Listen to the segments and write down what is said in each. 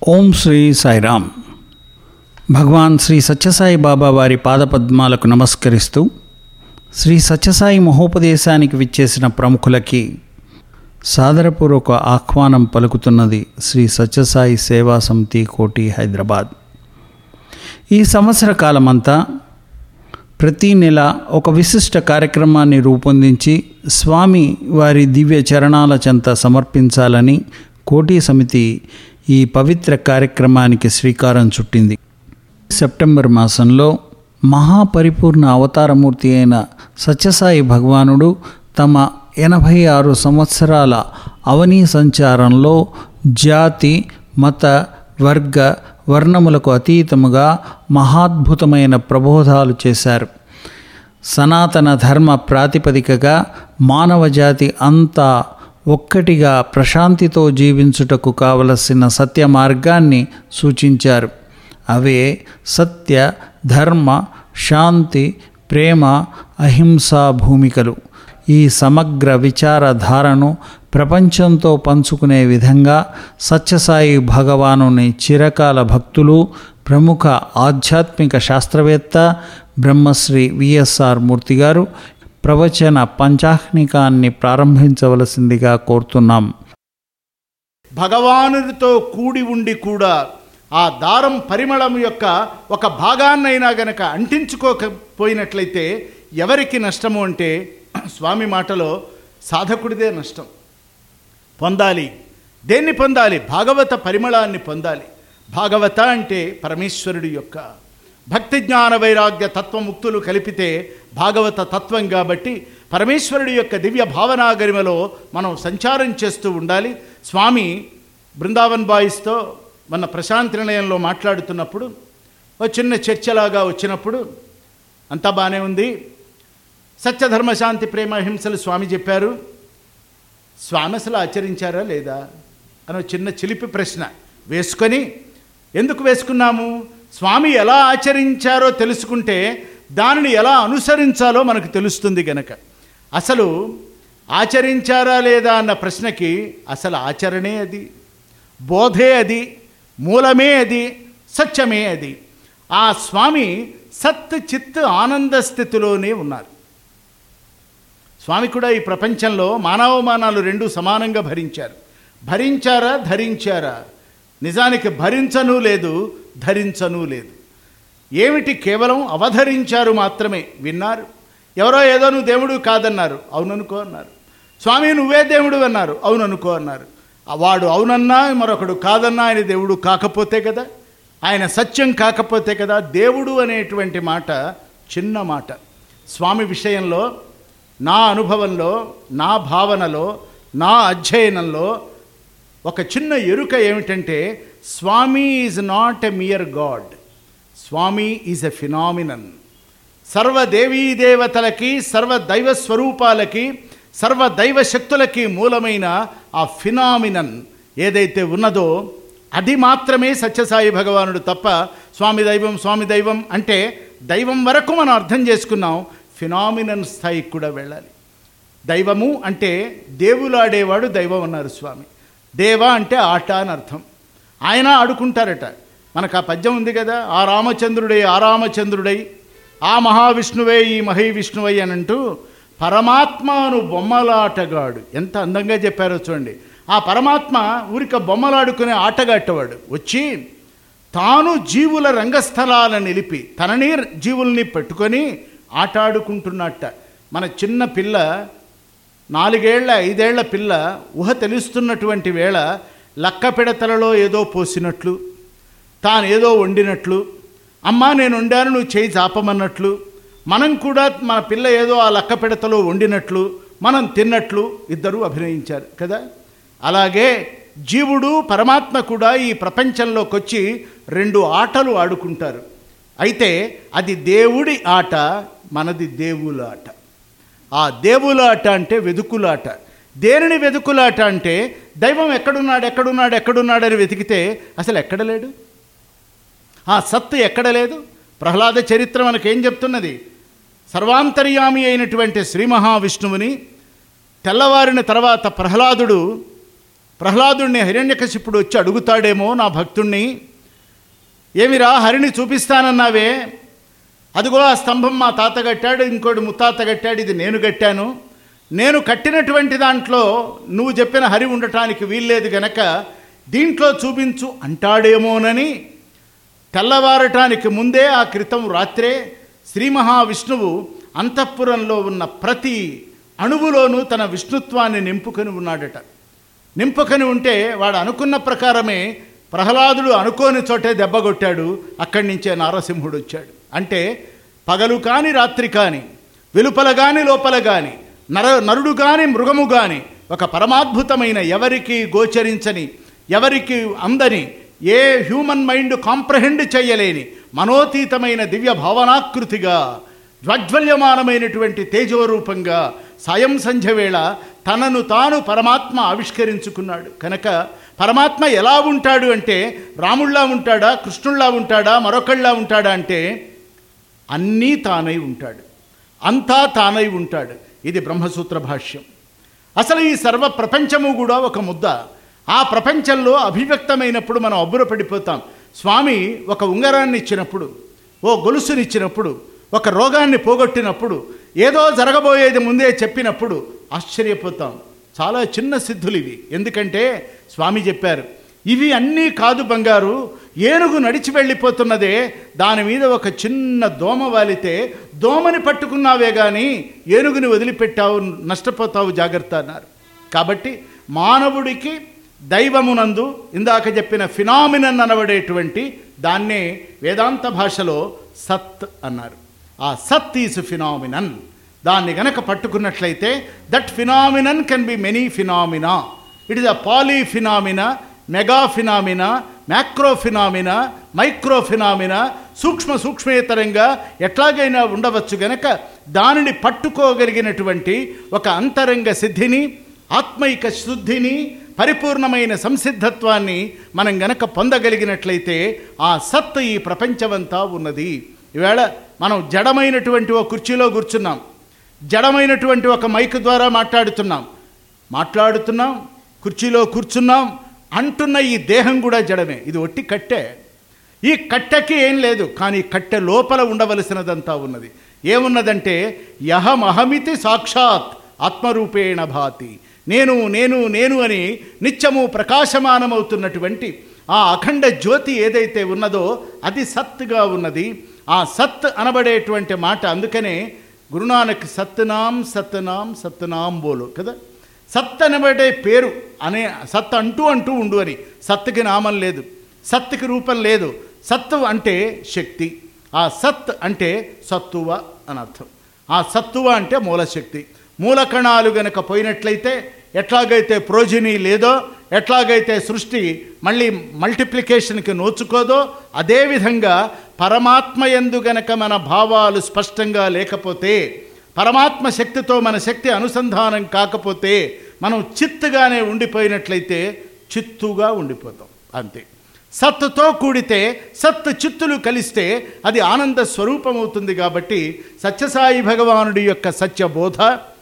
ఓం శ్రీ సాయిరామ్ భగవాన్ శ్రీ సత్యసాయి బాబా వారి పాదపద్మాలకు నమస్కరిస్తూ శ్రీ సత్యసాయి మహోపదేశానికి విచ్చేసిన ప్రముఖులకి సాదరపూర్వక ఆహ్వానం పలుకుతున్నది శ్రీ సత్యసాయి సేవా సమితి కోటి హైదరాబాద్ ఈ సంవత్సర కాలమంతా ప్రతి నెల ఒక విశిష్ట కార్యక్రమాన్ని రూపొందించి స్వామి వారి దివ్య చరణాల చెంత సమర్పించాలని కోటి సమితి ఈ పవిత్ర కార్యక్రమానికి శ్రీకారం చుట్టింది సెప్టెంబర్ మాసంలో మహాపరిపూర్ణ అవతారమూర్తి అయిన సత్యసాయి భగవానుడు తమ ఎనభై ఆరు సంవత్సరాల అవనీ సంచారంలో జాతి మత వర్గ వర్ణములకు అతీతముగా మహాద్భుతమైన ప్రబోధాలు చేశారు సనాతన ధర్మ ప్రాతిపదికగా మానవజాతి అంతా ఒక్కటిగా ప్రశాంతితో జీవించుటకు కావలసిన సత్య మార్గాన్ని సూచించారు అవే సత్య ధర్మ శాంతి ప్రేమ అహింసా భూమికలు ఈ సమగ్ర విచారధారను ప్రపంచంతో పంచుకునే విధంగా సత్యసాయి భగవానుని చిరకాల భక్తులు ప్రముఖ ఆధ్యాత్మిక శాస్త్రవేత్త బ్రహ్మశ్రీ విఎస్ఆర్ మూర్తి గారు ప్రవచన పంచాహ్నికాన్ని ప్రారంభించవలసిందిగా కోరుతున్నాం భగవానుడితో కూడి ఉండి కూడా ఆ దారం పరిమళం యొక్క ఒక భాగాన్నైనా గనక అంటించుకోకపోయినట్లయితే ఎవరికి నష్టము అంటే స్వామి మాటలో సాధకుడిదే నష్టం పొందాలి దేన్ని పొందాలి భాగవత పరిమళాన్ని పొందాలి భాగవత అంటే పరమేశ్వరుడి యొక్క భక్తి జ్ఞాన వైరాగ్య తత్వముక్తులు కలిపితే భాగవత తత్వం కాబట్టి పరమేశ్వరుడి యొక్క దివ్య భావనాగరిమలో మనం సంచారం చేస్తూ ఉండాలి స్వామి బృందావన్ బాయ్స్తో మన ప్రశాంతి నిలయంలో మాట్లాడుతున్నప్పుడు ఓ చిన్న చర్చలాగా వచ్చినప్పుడు అంతా బాగానే ఉంది సత్యధర్మశాంతి ప్రేమ హింసలు స్వామి చెప్పారు స్వామి అసలు ఆచరించారా లేదా అని ఒక చిన్న చిలిపి ప్రశ్న వేసుకొని ఎందుకు వేసుకున్నాము స్వామి ఎలా ఆచరించారో తెలుసుకుంటే దానిని ఎలా అనుసరించాలో మనకు తెలుస్తుంది గనక అసలు ఆచరించారా లేదా అన్న ప్రశ్నకి అసలు ఆచరణే అది బోధే అది మూలమే అది సత్యమే అది ఆ స్వామి సత్ చిత్ ఆనంద స్థితిలోనే ఉన్నారు స్వామి కూడా ఈ ప్రపంచంలో మానవమానాలు రెండు సమానంగా భరించారు భరించారా ధరించారా నిజానికి భరించను లేదు ధరించను లేదు ఏమిటి కేవలం అవధరించారు మాత్రమే విన్నారు ఎవరో ఏదో నువ్వు దేవుడు కాదన్నారు అవుననుకో అన్నారు స్వామి నువ్వే దేవుడు అన్నారు అవుననుకో అన్నారు వాడు అవునన్నా మరొకడు కాదన్నా ఆయన దేవుడు కాకపోతే కదా ఆయన సత్యం కాకపోతే కదా దేవుడు అనేటువంటి మాట చిన్న మాట స్వామి విషయంలో నా అనుభవంలో నా భావనలో నా అధ్యయనంలో ఒక చిన్న ఎరుక ఏమిటంటే Swami is not a mere god Swami is a phenomenon సర్వ దేవీ దేవతలకి సర్వ దైవ స్వరూపాలకి సర్వ దైవ శక్తులకి మూలమైన ఆ ఫినామినన్ ఏదైతే ఉన్నదో అది మాత్రమే సత్యసాయి భగవానుడు తప్ప స్వామి దైవం స్వామి దైవం అంటే దైవం వరకు మనం అర్థం చేసుకున్నాం ఫినామినన్ స్థాయికి కూడా వెళ్ళాలి దైవము అంటే దేవులాడేవాడు దైవం అన్నారు స్వామి దేవ అంటే ఆట అని అర్థం ఆయన ఆడుకుంటారట మనకు ఆ పద్యం ఉంది కదా ఆ రామచంద్రుడై ఆ రామచంద్రుడై ఆ మహావిష్ణువే ఈ మహీ విష్ణువై అని అంటూ పరమాత్మను బొమ్మలాటగాడు ఎంత అందంగా చెప్పారో చూడండి ఆ పరమాత్మ ఊరిక బొమ్మలాడుకునే ఆటగాట్టవాడు వచ్చి తాను జీవుల రంగస్థలాలను నిలిపి తనని జీవుల్ని పెట్టుకొని ఆటాడుకుంటున్నట్ట మన చిన్న పిల్ల నాలుగేళ్ల ఐదేళ్ల పిల్ల ఊహ తెలుస్తున్నటువంటి వేళ లక్క పిడతలలో ఏదో పోసినట్లు తాను ఏదో వండినట్లు అమ్మా నేను వండాను నువ్వు చేయి చాపమన్నట్లు మనం కూడా మన పిల్ల ఏదో ఆ లక్క పిడతలో వండినట్లు మనం తిన్నట్లు ఇద్దరూ అభినయించారు కదా అలాగే జీవుడు పరమాత్మ కూడా ఈ ప్రపంచంలోకి వచ్చి రెండు ఆటలు ఆడుకుంటారు అయితే అది దేవుడి ఆట మనది దేవుల ఆట ఆ దేవుల ఆట అంటే వెదుకులాట దేనిని వెదుకులాట అంటే దైవం ఎక్కడున్నాడు ఎక్కడున్నాడు ఎక్కడున్నాడని వెతికితే అసలు ఎక్కడ లేడు ఆ సత్తు ఎక్కడ లేదు ప్రహ్లాద చరిత్ర మనకేం చెప్తున్నది సర్వాంతర్యామి అయినటువంటి శ్రీ మహావిష్ణువుని తెల్లవారిన తర్వాత ప్రహ్లాదుడు ప్రహ్లాదుణ్ణి హిరణ్యకశిపుడు వచ్చి అడుగుతాడేమో నా భక్తుణ్ణి ఏమిరా హరిని చూపిస్తానన్నావే అదిగో ఆ స్తంభం మా తాత కట్టాడు ఇంకోటి ముత్తాత కట్టాడు ఇది నేను కట్టాను నేను కట్టినటువంటి దాంట్లో నువ్వు చెప్పిన హరి ఉండటానికి వీల్లేదు గనక దీంట్లో చూపించు అంటాడేమోనని తెల్లవారటానికి ముందే ఆ క్రితం రాత్రే శ్రీ మహావిష్ణువు అంతఃపురంలో ఉన్న ప్రతి అణువులోనూ తన విష్ణుత్వాన్ని నింపుకొని ఉన్నాడట నింపుకొని ఉంటే వాడు అనుకున్న ప్రకారమే ప్రహ్లాదుడు అనుకోని చోటే దెబ్బగొట్టాడు అక్కడి నుంచే నారసింహుడు వచ్చాడు అంటే పగలు కాని రాత్రి కాని వెలుపల గాని లోపల గాని నర నరుడు గాని మృగము గాని ఒక పరమాద్భుతమైన ఎవరికి గోచరించని ఎవరికి అందని ఏ హ్యూమన్ మైండ్ కాంప్రహెండ్ చేయలేని మనోతీతమైన దివ్య భావనాకృతిగా జ్వజ్వల్యమానమైనటువంటి తేజోరూపంగా సాయం సంధ్య వేళ తనను తాను పరమాత్మ ఆవిష్కరించుకున్నాడు కనుక పరమాత్మ ఎలా ఉంటాడు అంటే రాముళ్ళా ఉంటాడా కృష్ణుళ్ళా ఉంటాడా మరొకళ్ళా ఉంటాడా అంటే అన్నీ తానై ఉంటాడు అంతా తానై ఉంటాడు ఇది బ్రహ్మసూత్ర భాష్యం అసలు ఈ సర్వ ప్రపంచము కూడా ఒక ముద్ద ఆ ప్రపంచంలో అభివ్యక్తమైనప్పుడు మనం అబ్బురపడిపోతాం స్వామి ఒక ఉంగరాన్ని ఇచ్చినప్పుడు ఓ గొలుసునిచ్చినప్పుడు ఒక రోగాన్ని పోగొట్టినప్పుడు ఏదో జరగబోయేది ముందే చెప్పినప్పుడు ఆశ్చర్యపోతాం చాలా చిన్న సిద్ధులు ఇవి ఎందుకంటే స్వామి చెప్పారు ఇవి అన్నీ కాదు బంగారు ఏనుగు నడిచి వెళ్ళిపోతున్నదే దాని మీద ఒక చిన్న దోమ వాలితే దోమని పట్టుకున్నావే కానీ ఏనుగుని వదిలిపెట్టావు నష్టపోతావు జాగ్రత్త అన్నారు కాబట్టి మానవుడికి దైవమునందు ఇందాక చెప్పిన ఫినామినన్ అనబడేటువంటి దాన్నే వేదాంత భాషలో సత్ అన్నారు ఆ సత్ ఈజ్ ఫినామినన్ దాన్ని గనక పట్టుకున్నట్లయితే that phenomenon can be many phenomena it is a poly phenomena mega phenomena macro phenomena micro phenomena సూక్ష్మ సూక్ష్మేతరంగా ఎట్లాగైనా ఉండవచ్చు గనక దానిని పట్టుకోగలిగినటువంటి ఒక అంతరంగ సిద్ధిని ఆత్మైక శుద్ధిని పరిపూర్ణమైన సంసిద్ధత్వాన్ని మనం గనక పొందగలిగినట్లయితే ఆ సత్ ఈ ప్రపంచమంతా ఉన్నది ఈవేళ మనం జడమైనటువంటి ఒక కుర్చీలో కూర్చున్నాం జడమైనటువంటి ఒక మైక్ ద్వారా మాట్లాడుతున్నాం మాట్లాడుతున్నాం కుర్చీలో కూర్చున్నాం అంటున్న ఈ దేహం కూడా జడమే ఇది ఒట్టి కట్టె ఈ కట్టెకి ఏం లేదు కానీ కట్టె లోపల ఉండవలసినదంతా ఉన్నది ఏమున్నదంటే యహమహమితి సాక్షాత్ ఆత్మరూపేణ భాతి నేను నేను నేను అని నిత్యము ప్రకాశమానమవుతున్నటువంటి ఆ అఖండ జ్యోతి ఏదైతే ఉన్నదో అది సత్తుగా ఉన్నది ఆ సత్ అనబడేటువంటి మాట అందుకనే గురునానక్ సత్నాం సత్నాం సత్నాం బోలు కదా సత్ అనబడే పేరు అనే సత్ అంటూ అంటూ ఉండు అని సత్తుకి నామం లేదు సత్తుకి రూపం లేదు సత్తు అంటే శక్తి ఆ సత్ అంటే సత్తువ అని అర్థం ఆ సత్తువ అంటే మూలశక్తి మూలకణాలు గనక పోయినట్లయితే ఎట్లాగైతే ప్రోజిని లేదో ఎట్లాగైతే సృష్టి మళ్ళీ మల్టిప్లికేషన్కి నోచుకోదో అదేవిధంగా పరమాత్మ ఎందు గనక మన భావాలు స్పష్టంగా లేకపోతే పరమాత్మ శక్తితో మన శక్తి అనుసంధానం కాకపోతే మనం చిత్తుగానే ఉండిపోయినట్లయితే చిత్తుగా ఉండిపోతాం అంతే సత్తుతో కూడితే సత్ చిత్తులు కలిస్తే అది ఆనంద స్వరూపం అవుతుంది కాబట్టి సత్యసాయి భగవానుడి యొక్క సత్యబోధ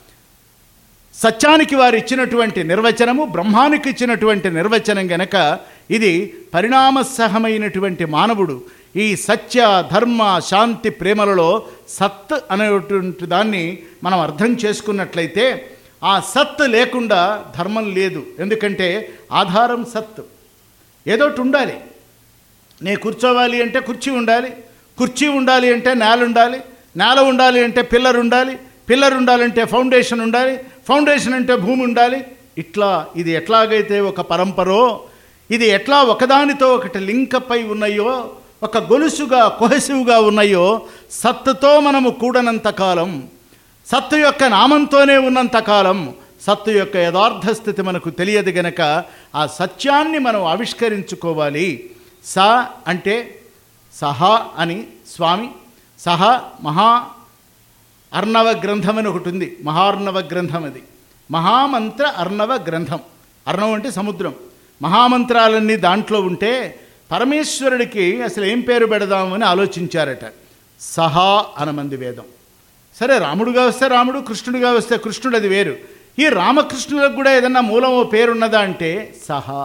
సత్యానికి వారు ఇచ్చినటువంటి నిర్వచనము బ్రహ్మానికి ఇచ్చినటువంటి నిర్వచనం గనక ఇది పరిణామసహమైనటువంటి మానవుడు ఈ సత్య ధర్మ శాంతి ప్రేమలలో సత్ అనేటువంటి దాన్ని మనం అర్థం చేసుకున్నట్లయితే ఆ సత్ లేకుండా ధర్మం లేదు ఎందుకంటే ఆధారం సత్ ఏదోటి ఉండాలి నే కూర్చోవాలి అంటే కుర్చీ ఉండాలి కుర్చీ ఉండాలి అంటే నేల ఉండాలి నేల ఉండాలి అంటే పిల్లర్ ఉండాలి పిల్లర్ ఉండాలంటే ఫౌండేషన్ ఉండాలి ఫౌండేషన్ అంటే భూమి ఉండాలి ఇట్లా ఇది ఎట్లాగైతే ఒక పరంపరో ఇది ఎట్లా ఒకదానితో ఒకటి లింకపై ఉన్నాయో ఒక గొలుసుగా కొహసివ్గా ఉన్నాయో సత్తుతో మనము కూడనంత కాలం సత్తు యొక్క నామంతోనే ఉన్నంతకాలం సత్తు యొక్క యథార్థ స్థితి మనకు తెలియదు గనక ఆ సత్యాన్ని మనం ఆవిష్కరించుకోవాలి స అంటే సహా అని స్వామి సహ మహా అర్ణవ గ్రంథం అని ఒకటి ఉంది మహార్ణవ గ్రంథం అది మహామంత్ర అర్ణవ గ్రంథం అర్ణవం అంటే సముద్రం మహామంత్రాలన్నీ దాంట్లో ఉంటే పరమేశ్వరుడికి అసలు ఏం పేరు పెడదామని ఆలోచించారట సహా అనమంది వేదం సరే రాముడుగా వస్తే రాముడు కృష్ణుడిగా వస్తే కృష్ణుడు అది వేరు ఈ రామకృష్ణులకు కూడా ఏదన్నా మూలమో పేరున్నదా అంటే సహా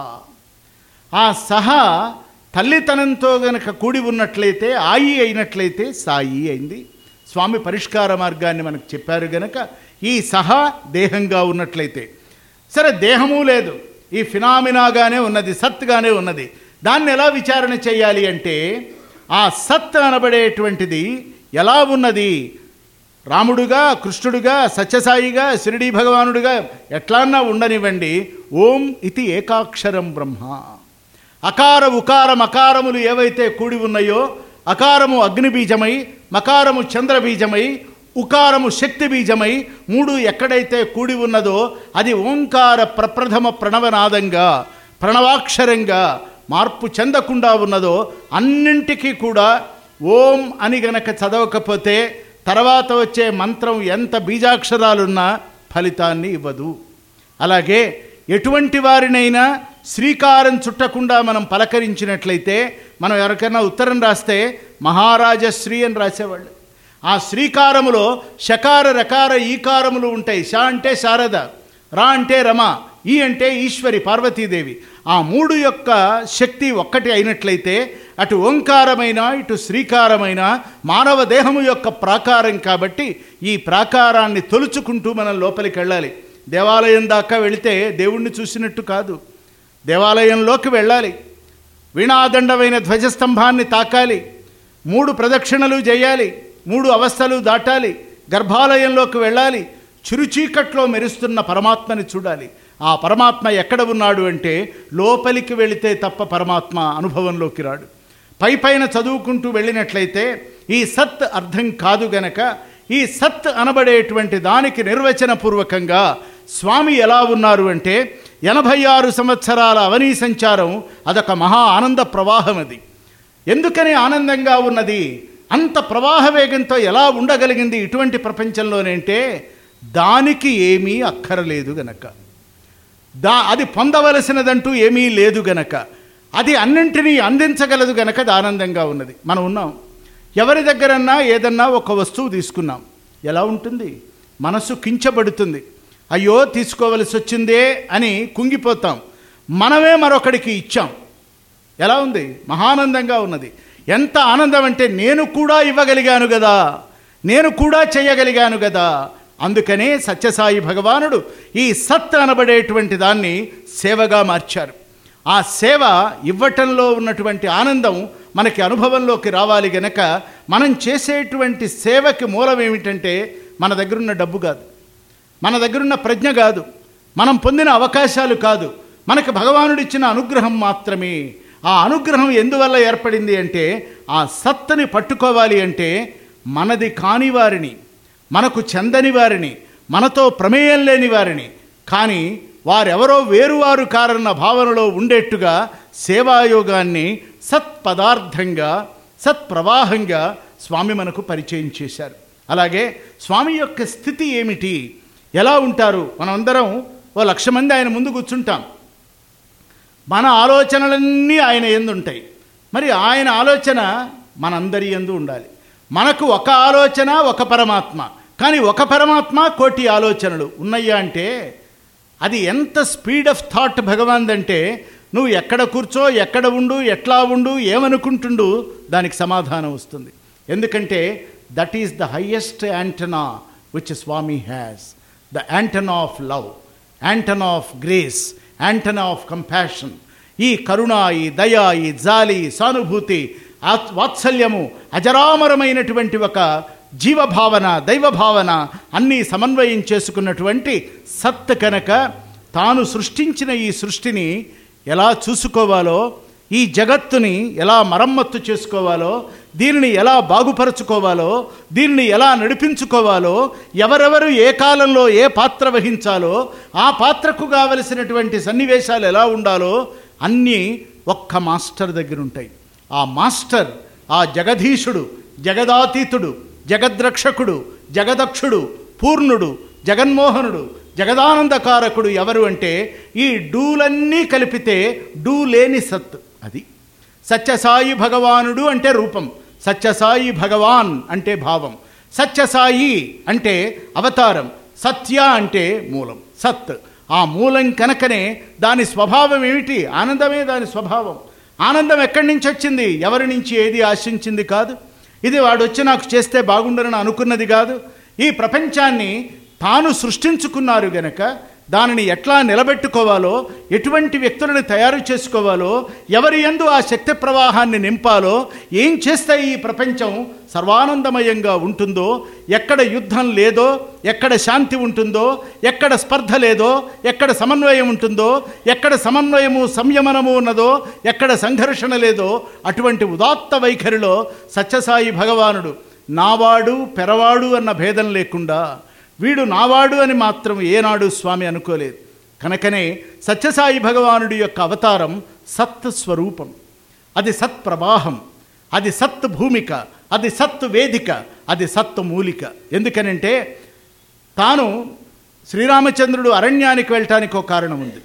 ఆ సహా తల్లితనంతో గనక కూడి ఉన్నట్లయితే ఆయి అయినట్లయితే సాయి అయింది స్వామి పరిష్కార మార్గాన్ని మనకు చెప్పారు గనక ఈ సహా దేహంగా ఉన్నట్లయితే సరే దేహము లేదు ఈ ఫినామినాగానే ఉన్నది సత్గానే ఉన్నది దాన్ని ఎలా విచారణ చేయాలి అంటే ఆ సత్ అనబడేటువంటిది ఎలా ఉన్నది రాముడుగా కృష్ణుడుగా సత్యసాయిగా శిరిడి భగవానుడుగా ఎట్లాన్నా ఉండనివ్వండి ఓం ఇది ఏకాక్షరం బ్రహ్మ అకార ఉకార మకారములు ఏవైతే కూడి ఉన్నాయో అకారము అగ్నిబీజమై మకారము చంద్రబీజమై ఉకారము శక్తి బీజమై మూడు ఎక్కడైతే కూడి ఉన్నదో అది ఓంకార ప్రప్రథమ ప్రణవనాదంగా ప్రణవాక్షరంగా మార్పు చెందకుండా ఉన్నదో అన్నింటికీ కూడా ఓం అని గనక చదవకపోతే తర్వాత వచ్చే మంత్రం ఎంత బీజాక్షరాలున్నా ఫలితాన్ని ఇవ్వదు అలాగే ఎటువంటి వారినైనా శ్రీకారం చుట్టకుండా మనం పలకరించినట్లయితే మనం ఎవరికైనా ఉత్తరం రాస్తే మహారాజశ్రీ అని రాసేవాళ్ళు ఆ శ్రీకారములో షకార రకార ఈకారములు ఉంటాయి షా అంటే శారద రా అంటే రమ ఈ అంటే ఈశ్వరి పార్వతీదేవి ఆ మూడు యొక్క శక్తి ఒక్కటి అయినట్లయితే అటు ఓంకారమైన ఇటు శ్రీకారమైన మానవ దేహము యొక్క ప్రాకారం కాబట్టి ఈ ప్రాకారాన్ని తొలుచుకుంటూ మనం లోపలికి వెళ్ళాలి దేవాలయం దాకా వెళితే దేవుణ్ణి చూసినట్టు కాదు దేవాలయంలోకి వెళ్ళాలి వీణాదండమైన ధ్వజస్తంభాన్ని తాకాలి మూడు ప్రదక్షిణలు చేయాలి మూడు అవస్థలు దాటాలి గర్భాలయంలోకి వెళ్ళాలి చురుచీకట్లో మెరుస్తున్న పరమాత్మని చూడాలి ఆ పరమాత్మ ఎక్కడ ఉన్నాడు అంటే లోపలికి వెళితే తప్ప పరమాత్మ అనుభవంలోకి రాడు పై పైన చదువుకుంటూ వెళ్ళినట్లయితే ఈ సత్ అర్థం కాదు గనక ఈ సత్ అనబడేటువంటి దానికి నిర్వచనపూర్వకంగా స్వామి ఎలా ఉన్నారు అంటే ఎనభై ఆరు సంవత్సరాల అవనీ సంచారం అదొక మహా ఆనంద ప్రవాహం అది ఎందుకని ఆనందంగా ఉన్నది అంత ప్రవాహ వేగంతో ఎలా ఉండగలిగింది ఇటువంటి ప్రపంచంలోనంటే దానికి ఏమీ అక్కరలేదు గనక దా అది పొందవలసినదంటూ ఏమీ లేదు గనక అది అన్నింటినీ అందించగలదు గనక అది ఆనందంగా ఉన్నది మనం ఉన్నాం ఎవరి దగ్గరన్నా ఏదన్నా ఒక వస్తువు తీసుకున్నాం ఎలా ఉంటుంది మనసు కించబడుతుంది అయ్యో తీసుకోవలసి వచ్చిందే అని కుంగిపోతాం మనమే మరొకడికి ఇచ్చాం ఎలా ఉంది మహానందంగా ఉన్నది ఎంత ఆనందం అంటే నేను కూడా ఇవ్వగలిగాను కదా నేను కూడా చేయగలిగాను కదా అందుకనే సత్యసాయి భగవానుడు ఈ సత్ అనబడేటువంటి దాన్ని సేవగా మార్చారు ఆ సేవ ఇవ్వటంలో ఉన్నటువంటి ఆనందం మనకి అనుభవంలోకి రావాలి గనక మనం చేసేటువంటి సేవకి మూలం ఏమిటంటే మన దగ్గరున్న డబ్బు కాదు మన దగ్గరున్న ప్రజ్ఞ కాదు మనం పొందిన అవకాశాలు కాదు మనకు భగవానుడిచ్చిన అనుగ్రహం మాత్రమే ఆ అనుగ్రహం ఎందువల్ల ఏర్పడింది అంటే ఆ సత్తని పట్టుకోవాలి అంటే మనది కాని వారిని మనకు చెందని వారిని మనతో ప్రమేయం లేని వారిని కానీ వారెవరో వేరువారు కారన్న భావనలో ఉండేట్టుగా సేవాయోగాన్ని సత్పదార్థంగా సత్ప్రవాహంగా స్వామి మనకు పరిచయం చేశారు అలాగే స్వామి యొక్క స్థితి ఏమిటి ఎలా ఉంటారు మనమందరం ఓ లక్ష మంది ఆయన ముందు కూర్చుంటాం మన ఆలోచనలన్నీ ఆయన ఎందు ఉంటాయి మరి ఆయన ఆలోచన మనందరి ఎందు ఉండాలి మనకు ఒక ఆలోచన ఒక పరమాత్మ కానీ ఒక పరమాత్మ కోటి ఆలోచనలు ఉన్నాయా అంటే అది ఎంత స్పీడ్ ఆఫ్ థాట్ భగవాన్దంటే నువ్వు ఎక్కడ కూర్చో ఎక్కడ ఉండు ఎట్లా ఉండు ఏమనుకుంటుండు దానికి సమాధానం వస్తుంది ఎందుకంటే that is the highest antenna which Swami has the antenna of love antenna of grace antenna of compassion ఈ కరుణ ఈ దయ ఈ జాలి సానుభూతి ఆత్- వాత్సల్యము అజరామరమైనటువంటి ఒక జీవభావన దైవభావన అన్నీ సమన్వయం చేసుకున్నటువంటి సత్ కనుక తాను సృష్టించిన ఈ సృష్టిని ఎలా చూసుకోవాలో ఈ జగత్తుని ఎలా మరమ్మత్తు చేసుకోవాలో దీనిని ఎలా బాగుపరచుకోవాలో దీనిని ఎలా నడిపించుకోవాలో ఎవరెవరు ఏ కాలంలో ఏ పాత్ర వహించాలో ఆ పాత్రకు కావలసినటువంటి సన్నివేశాలు ఎలా ఉండాలో అన్నీ ఒక్క మాస్టర్ దగ్గర ఉంటాయి ఆ మాస్టర్ ఆ జగధీశుడు జగదాతీతుడు జగద్రక్షకుడు జగదక్షుడు పూర్ణుడు జగన్మోహనుడు జగదానందకారకుడు ఎవరు అంటే ఈ డూలన్నీ కలిపితే డూ లేని సత్ అది సత్యసాయి భగవానుడు అంటే రూపం సత్యసాయి భగవాన్ అంటే భావం సత్యసాయి అంటే అవతారం సత్య అంటే మూలం సత్ ఆ మూలం కనుకనే దాని స్వభావం ఏమిటి ఆనందమే దాని స్వభావం ఆనందం ఎక్కడి నుంచి వచ్చింది ఎవరి నుంచి ఏది ఆశించింది కాదు ఇది వాడు వచ్చి నాకు చేస్తే బాగుండరని అనుకున్నది కాదు ఈ ప్రపంచాన్ని తాను సృష్టించుకున్నారు గనక దానిని ఎట్లా నిలబెట్టుకోవాలో ఎటువంటి వ్యక్తులను తయారు చేసుకోవాలో ఎవరి యందు ఆ శక్తి ప్రవాహాన్ని నింపాలో ఏం చేస్తే ఈ ప్రపంచం సర్వానందమయంగా ఉంటుందో ఎక్కడ యుద్ధం లేదో ఎక్కడ శాంతి ఉంటుందో ఎక్కడ స్పర్ధ లేదో ఎక్కడ సమన్వయం ఉంటుందో ఎక్కడ సమన్వయము సంయమనము ఉన్నదో ఎక్కడ సంఘర్షణ లేదో అటువంటి ఉదాత్త వైఖరిలో సత్యసాయి భగవానుడు నావాడు పెరవాడు అన్న భేదం లేకుండా వీడు నావాడు అని మాత్రం ఏనాడు స్వామి అనుకోలేదు కనుకనే సత్యసాయి భగవానుడి యొక్క అవతారం సత్ స్వరూపం అది సత్ ప్రవాహం అది సత్ భూమిక అది సత్ వేదిక అది సత్ మూలిక ఎందుకనంటే తాను శ్రీరామచంద్రుడు అరణ్యానికి వెళ్ళటానికి ఒక కారణం ఉంది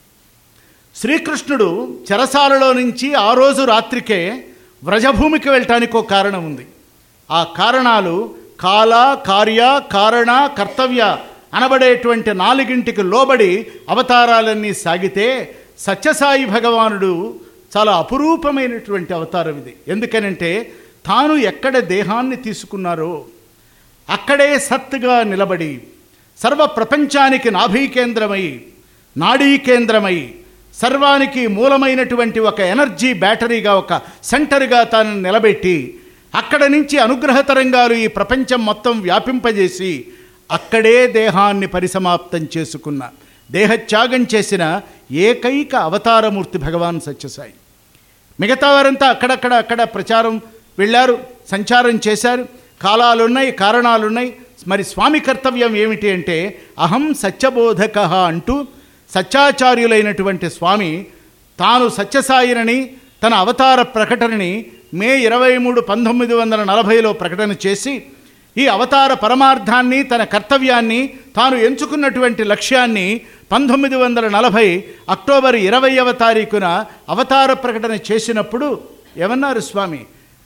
శ్రీకృష్ణుడు చెరసాలలో నుంచి ఆ రోజు రాత్రికే వ్రజభూమికి వెళ్ళటానికి ఒక కారణం ఉంది ఆ కారణాలు కాల కార్య కారణ కర్తవ్య అనబడేటువంటి నాలుగింటికి లోబడి అవతారాలన్నీ సాగితే సత్యసాయి భగవానుడు చాలా అపురూపమైనటువంటి అవతారం ఇది ఎందుకనంటే తాను ఎక్కడ దేహాన్ని తీసుకున్నారో అక్కడే సత్తుగా నిలబడి సర్వ ప్రపంచానికి నాభీ కేంద్రమై నాడీ కేంద్రమై సర్వానికి మూలమైనటువంటి ఒక ఎనర్జీ బ్యాటరీగా ఒక సెంటర్గా తాను నిలబెట్టి అక్కడ నుంచి అనుగ్రహ తరంగాలు ఈ ప్రపంచం మొత్తం వ్యాపింపజేసి అక్కడే దేహాన్ని పరిసమాప్తం చేసుకున్న దేహత్యాగం చేసిన ఏకైక అవతారమూర్తి భగవాన్ సత్యసాయి మిగతా వారంతా అక్కడక్కడ అక్కడ ప్రచారం వెళ్ళారు సంచారం చేశారు కాలాలున్నాయి కారణాలున్నాయి మరి స్వామి కర్తవ్యం ఏమిటి అంటే అహం సత్యబోధక అంటూ సత్యాచార్యులైనటువంటి స్వామి తాను సత్యసాయినని తన అవతార ప్రకటనని మే ఇరవై మూడు పంతొమ్మిది వందల నలభైలో ప్రకటన చేసి ఈ అవతార పరమార్థాన్ని తన కర్తవ్యాన్ని తాను ఎంచుకున్నటువంటి లక్ష్యాన్ని పంతొమ్మిది వందల నలభై అక్టోబర్ ఇరవైవ తారీఖున అవతార ప్రకటన చేసినప్పుడు ఏమన్నారు స్వామి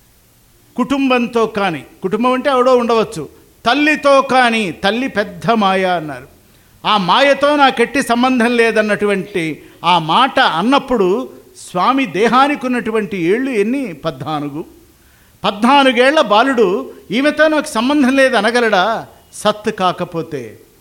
కుటుంబంతో కానీ కుటుంబం అంటే ఎవడో ఉండవచ్చు తల్లితో కానీ తల్లి పెద్ద మాయ అన్నారు ఆ మాయతో నాకెట్టి సంబంధం లేదన్నటువంటి ఆ మాట అన్నప్పుడు స్వామి దేహానికి ఉన్నటువంటి ఏళ్ళు ఎన్ని పద్నాలుగు పద్నాలుగేళ్ల బాలుడు ఈమెతో నాకు సంబంధం లేదు అనగలడా సత్ కాకపోతే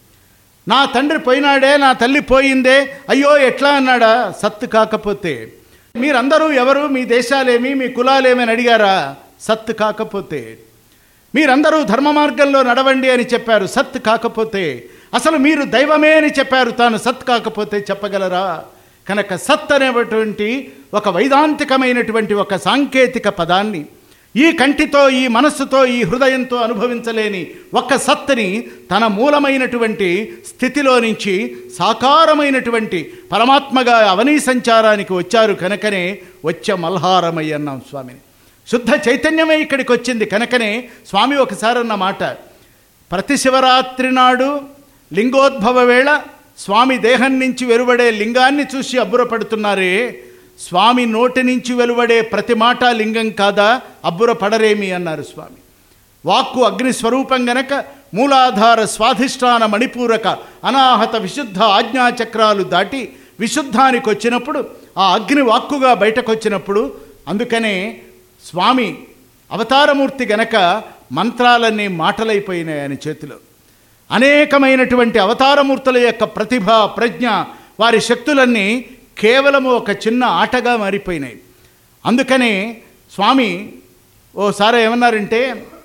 నా తండ్రి పోయినాడే నా తల్లి పోయిందే అయ్యో ఎట్లా అన్నాడా సత్ కాకపోతే మీరందరూ ఎవరు మీ దేశాలేమి మీ కులాలేమి అని అడిగారా సత్ కాకపోతే మీరందరూ ధర్మ మార్గంలో నడవండి అని చెప్పారు సత్ కాకపోతే అసలు మీరు దైవమే అని చెప్పారు తాను సత్ కాకపోతే చెప్పగలరా కనుక సత్ అనేటువంటి ఒక వైదాంతికమైనటువంటి ఒక సాంకేతిక పదాన్ని ఈ కంటితో ఈ మనస్సుతో ఈ హృదయంతో అనుభవించలేని ఒక్క సత్తుని తన మూలమైనటువంటి స్థితిలో నుంచి సాకారమైనటువంటి పరమాత్మగా అవనీ సంచారానికి వచ్చారు కనుకనే వచ్చే మల్హారమై అన్నాం స్వామిని శుద్ధ చైతన్యమే ఇక్కడికి వచ్చింది కనుకనే స్వామి ఒకసారి అన్న మాట ప్రతి శివరాత్రి నాడు లింగోద్భవ వేళ స్వామి దేహం నుంచి వెలువడే లింగాన్ని చూసి అబ్బురపడుతున్నారే స్వామి నోటి నుంచి వెలువడే ప్రతి మాట లింగం కాదా అబ్బురపడరేమి అన్నారు స్వామి వాక్కు అగ్ని స్వరూపం గనక మూలాధార స్వాధిష్టాన మణిపూరక అనాహత విశుద్ధ ఆజ్ఞాచక్రాలు దాటి విశుద్ధానికి వచ్చినప్పుడు ఆ అగ్ని వాక్కుగా బయటకు వచ్చినప్పుడు అందుకనే స్వామి అవతారమూర్తి గనక మంత్రాలన్నీ మాటలైపోయినాయి ఆయన చేతిలో అనేకమైనటువంటి అవతారమూర్తుల యొక్క ప్రతిభ ప్రజ్ఞ వారి శక్తులన్నీ కేవలము ఒక చిన్న ఆటగా మారిపోయినాయి అందుకనే స్వామి ఓసారి ఏమన్నారంటే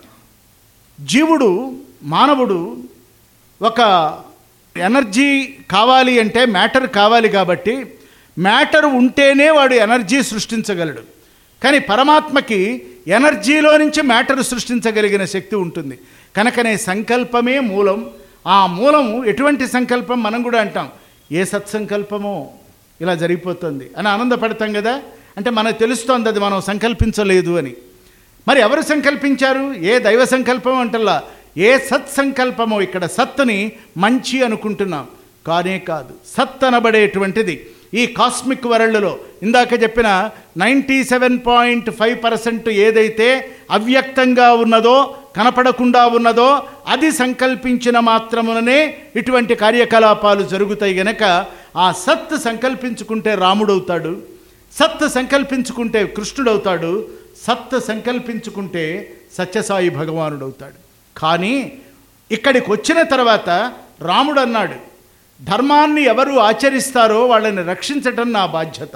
జీవుడు మానవుడు ఒక ఎనర్జీ కావాలి అంటే మ్యాటర్ కావాలి కాబట్టి మ్యాటర్ ఉంటేనే వాడు ఎనర్జీ సృష్టించగలడు కానీ పరమాత్మకి ఎనర్జీలో నుంచి మ్యాటర్ సృష్టించగలిగిన శక్తి ఉంటుంది కనుకనే సంకల్పమే మూలం ఆ మూలము ఎటువంటి సంకల్పం మనం కూడా అంటాం ఏ సత్సంకల్పమో ఇలా జరిగిపోతుంది అని ఆనందపడతాం కదా అంటే మనకు తెలుస్తోంది అది మనం సంకల్పించలేదు అని మరి ఎవరు సంకల్పించారు ఏ దైవ సంకల్పం అంటల్లా ఏ సత్సంకల్పమో ఇక్కడ సత్తుని మంచి అనుకుంటున్నాం కానే కాదు సత్ అనబడేటువంటిది ఈ కాస్మిక్ వరల్డ్లో ఇందాక చెప్పిన ninety seven point five percent ఏదైతే అవ్యక్తంగా ఉన్నదో కనపడకుండా ఉన్నదో అది సంకల్పించిన మాత్రముననే ఇటువంటి కార్యకలాపాలు జరుగుతాయి గనక ఆ సత్ సంకల్పించుకుంటే రాముడవుతాడు సత్ సంకల్పించుకుంటే కృష్ణుడవుతాడు సత్ సంకల్పించుకుంటే సత్యసాయి భగవానుడవుతాడు కానీ ఇక్కడికి వచ్చిన తర్వాత రాముడు అన్నాడు ధర్మాన్ని ఎవరు ఆచరిస్తారో వాళ్ళని రక్షించటం నా బాధ్యత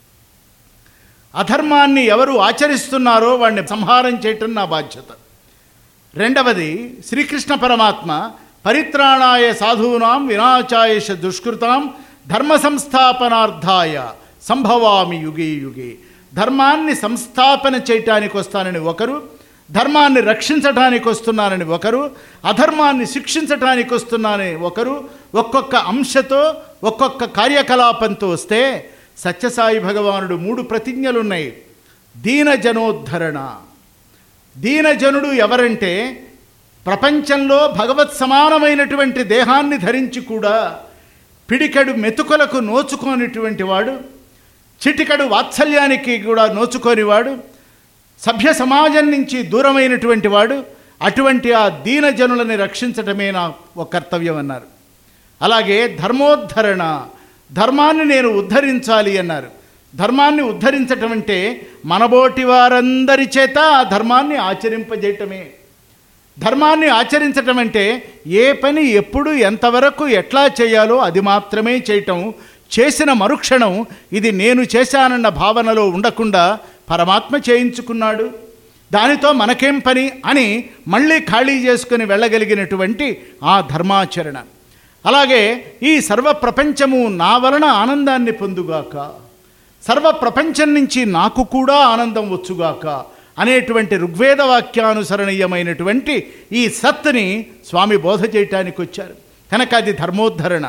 అధర్మాన్ని ఎవరు ఆచరిస్తున్నారో వాడిని సంహారం చేయటం నా బాధ్యత రెండవది శ్రీకృష్ణ పరమాత్మ పరిత్రాణాయ సాధూనాం వినాచాయశ దుష్కృతాం ధర్మ సంస్థాపనార్థాయ సంభవామి యుగే యుగే ధర్మాన్ని సంస్థాపన చేయటానికి వస్తానని ఒకరు ధర్మాన్ని రక్షించటానికి వస్తున్నానని ఒకరు అధర్మాన్ని శిక్షించటానికి వస్తున్నానని ఒకరు ఒక్కొక్క అంశతో ఒక్కొక్క కార్యకలాపంతో వస్తే సత్యసాయి భగవానుడు మూడు ప్రతిజ్ఞలున్నాయి దీనజనోద్ధరణ దీనజనుడు ఎవరంటే ప్రపంచంలో భగవత్ సమానమైనటువంటి దేహాన్ని ధరించి కూడా పిడికడు మెతుకులకు నోచుకోనిటువంటి వాడు చిటికడు వాత్సల్యానికి కూడా నోచుకోనివాడు సభ్య సమాజం నుంచి దూరమైనటువంటి వాడు అటువంటి ఆ దీనజనులని రక్షించటమే నా ఒక కర్తవ్యం అన్నారు అలాగే ధర్మోద్ధరణ ధర్మాన్ని నేను ఉద్ధరించాలి అన్నారు ధర్మాన్ని ఉద్ధరించటం అంటే మనబోటి వారందరి చేత ఆ ధర్మాన్ని ఆచరింపజేయటమే ధర్మాన్ని ఆచరించటం అంటే ఏ పని ఎప్పుడు ఎంతవరకు ఎట్లా చేయాలో అది మాత్రమే చేయటం చేసిన మరుక్షణం ఇది నేను చేశానన్న భావనలో ఉండకుండా పరమాత్మ చేయించుకున్నాడు దానితో మనకేం పని అని మళ్ళీ ఖాళీ చేసుకుని వెళ్ళగలిగినటువంటి ఆ ధర్మాచరణ అలాగే ఈ సర్వ ప్రపంచము నా వలన ఆనందాన్ని పొందుగాక సర్వ ప్రపంచం నుంచి నాకు కూడా ఆనందం వచ్చుగాక అనేటువంటి ఋగ్వేద వాక్యానుసరణీయమైనటువంటి ఈ సత్తుని స్వామి బోధ చేయటానికి వచ్చారు కనుక అది ధర్మోద్ధరణ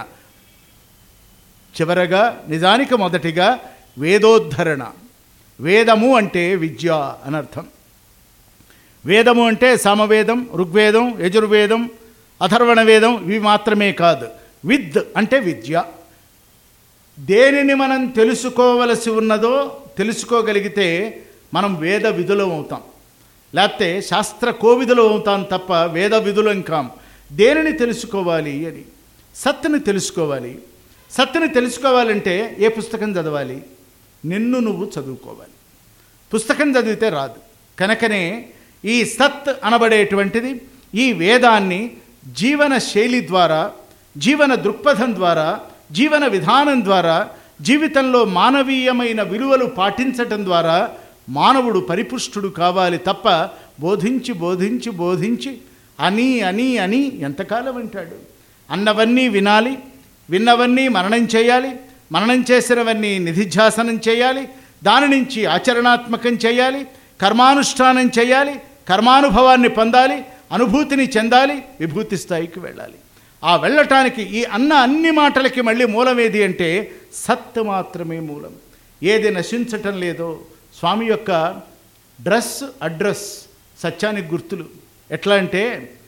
చివరగా నిజానికి మొదటిగా వేదోద్ధరణ వేదము అంటే విద్య అనర్థం వేదము అంటే సామవేదం ఋగ్వేదం యజుర్వేదం అథర్వణ వేదం ఇవి మాత్రమే కాదు విద్ అంటే విద్య దేనిని మనం తెలుసుకోవలసి ఉన్నదో తెలుసుకోగలిగితే మనం వేద విధులం అవుతాం లేకపోతే శాస్త్ర కోవిధులు అవుతాం తప్ప వేద విధులం కాం దేనిని తెలుసుకోవాలి అని సత్తుని తెలుసుకోవాలి సత్తుని తెలుసుకోవాలంటే ఏ పుస్తకం చదవాలి నిన్ను నువ్వు చదువుకోవాలి పుస్తకం చదివితే రాదు కనుకనే ఈ సత్ అనబడేటువంటిది ఈ వేదాన్ని జీవన శైలి ద్వారా జీవన దృక్పథం ద్వారా జీవన విధానం ద్వారా జీవితంలో మానవీయమైన విలువలు పాటించటం ద్వారా మానవుడు పరిపుష్టుడు కావాలి తప్ప బోధించి బోధించి బోధించి అని అని అని ఎంతకాలం అంటాడు అన్నవన్నీ వినాలి విన్నవన్నీ మననం చేయాలి మననం చేసినవన్నీ నిధిధ్యాసనం చేయాలి దాని నుంచి ఆచరణాత్మకం చేయాలి కర్మానుష్ఠానం చేయాలి కర్మానుభవాన్ని పొందాలి అనుభూతిని చెందాలి విభూతి స్థాయికి వెళ్ళాలి ఆ వెళ్ళటానికి ఈ అన్న అన్ని మాటలకి మళ్ళీ మూలం ఏది అంటే సత్ మాత్రమే మూలం ఏది నశించటం లేదో స్వామి యొక్క డ్రెస్ అడ్రస్ సత్యానికి గుర్తులు ఎట్లా అంటే